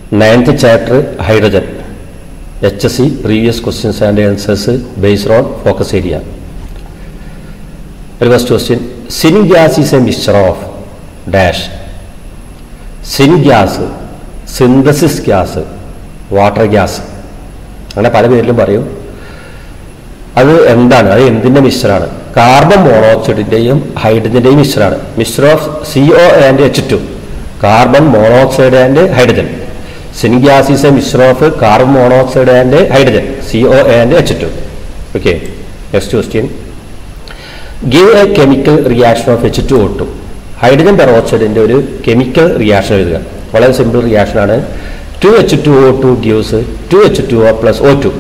ninth chapter hydrogen H S C previous questions and answers based on focus area ഒരു first question syn gas is a mixture of dash syn gas synthesis gas water gas അങ്ങനെ പല പേരിലും പറയും അത് എന്താണ് അത് എന്തിന്റെ മിക്സ്ചറാണ് കാർബൺ മോണോക്സൈഡിന്റെയും ഹൈഡ്രജന്റെയും മിക്സ്ചറാണ് mixture of C O and H two carbon monoxide and hydrogen syn gas is a mixture of carbon monoxide and hydrogen C O and H two okay next question give a chemical reaction of H two O two hydrogen പെറോക്സൈഡിന്റെ ഒരു chemical reaction എഴുതുക വളരെ simple reaction ആണ് two H two O two gives two H two O plus O two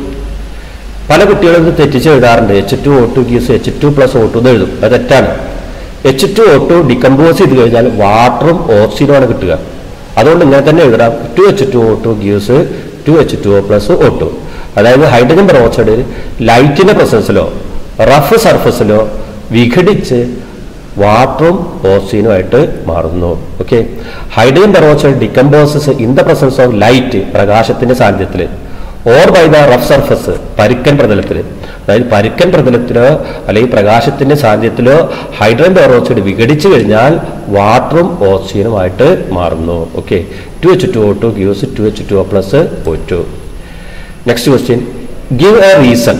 പല കുട്ടികളും ഇത് തെറ്റിച്ച് എഴുതാറുണ്ട് H two O two gives H two plus O two എന്ന് എഴുതും അത് തെറ്റാണ് H two O two decompose ചെയ്ത് കഴിഞ്ഞാൽ വാട്ടറും ഓക്സിജനുമാണ് കിട്ടുക അതുകൊണ്ട് ഇങ്ങനെ തന്നെ എഴുതാം two H two O two gives two H two O plus O two അതായത് ഹൈഡ്രജൻ പെറോക്സൈഡ് ലൈറ്റിന്റെ പ്രസൻസിലോ റഫ് സർഫസിലോ വിഘടിച്ച് വാട്ടറും ഓക്സിജനുമായിട്ട് മാറുന്നു okay hydrogen peroxide decomposes in the presence of light പ്രകാശത്തിന്റെ സാന്നിധ്യത്തിൽ or by the rough surface പരുക്കൻ പ്രതലത്തിൽ അതായത് പരുക്കൻ പ്രതലത്തിലോ അല്ലെങ്കിൽ പ്രകാശത്തിന്റെ സാന്നിധ്യത്തിലോ ഹൈഡ്രജൻ പെറോക്സൈഡ് വിഘടിച്ചു കഴിഞ്ഞാൽ വാട്ടറും ഓക്സിജനുമായിട്ട് മാറുന്നു okay two H two O two gives two H two O plus O two next question give a reason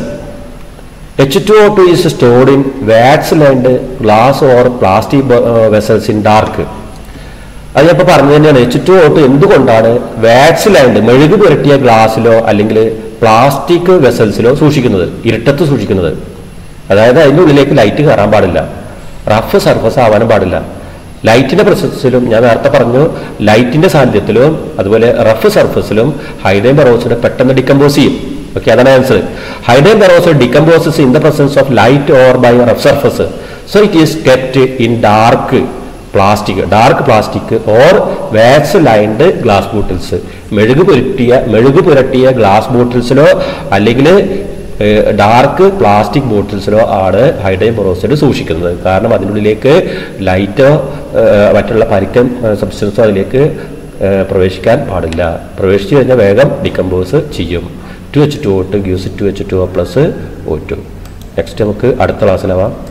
H two O two is stored in wax lined glass or plastic vessels in dark അത് ഞാൻ ഇപ്പോൾ പറഞ്ഞു തന്നെയാണ് H two O two എന്തുകൊണ്ടാണ് wax lined മെഴുക് പുരട്ടിയ ഗ്ലാസ്സിലോ അല്ലെങ്കിൽ plastic വെസൽസിലോ സൂക്ഷിക്കുന്നത് ഇരുട്ടത്ത് സൂക്ഷിക്കുന്നത് അതായത് അതിൻ്റെ ഉള്ളിലേക്ക് ലൈറ്റ് കയറാൻ പാടില്ല റഫ് സർഫസ് ആവാനും പാടില്ല ലൈറ്റിന്റെ പ്രസൻസിലും ഞാൻ നേരത്തെ പറഞ്ഞു ലൈറ്റിന്റെ സാന്നിധ്യത്തിലും അതുപോലെ റഫ് സർഫസിലും ഹൈഡ്രജൻ പെറോക്സൈഡ് പെട്ടെന്ന് ഡിക്കമ്പോസ് ചെയ്യും ഓക്കെ അതാണ് answer hydrogen peroxide decomposes in the presence of light or by rough surface so it is kept in dark plastic dark plastic or wax lined glass bottles മെഴുക് പുരട്ടിയ മെഴുക് പുരട്ടിയ glass ബോട്ടിൽസിലോ അല്ലെങ്കിൽ dark plastic ബോട്ടിൽസിലോ ആണ് hydrogen peroxide സൂക്ഷിക്കുന്നത് കാരണം അതിനുള്ളിലേക്ക് ലൈറ്റോ മറ്റുള്ള പരിക്കൻ സബ്സ്റ്റൻസോ അതിലേക്ക് ഏഹ്, പ്രവേശിക്കാൻ പാടില്ല പ്രവേശിച്ചു കഴിഞ്ഞാൽ വേഗം ഡിക്കമ്പോസ് ചെയ്യും two H two O two gives two H two O plus O two next നമുക്ക് അടുത്ത ക്ലാസ്സിലാവാം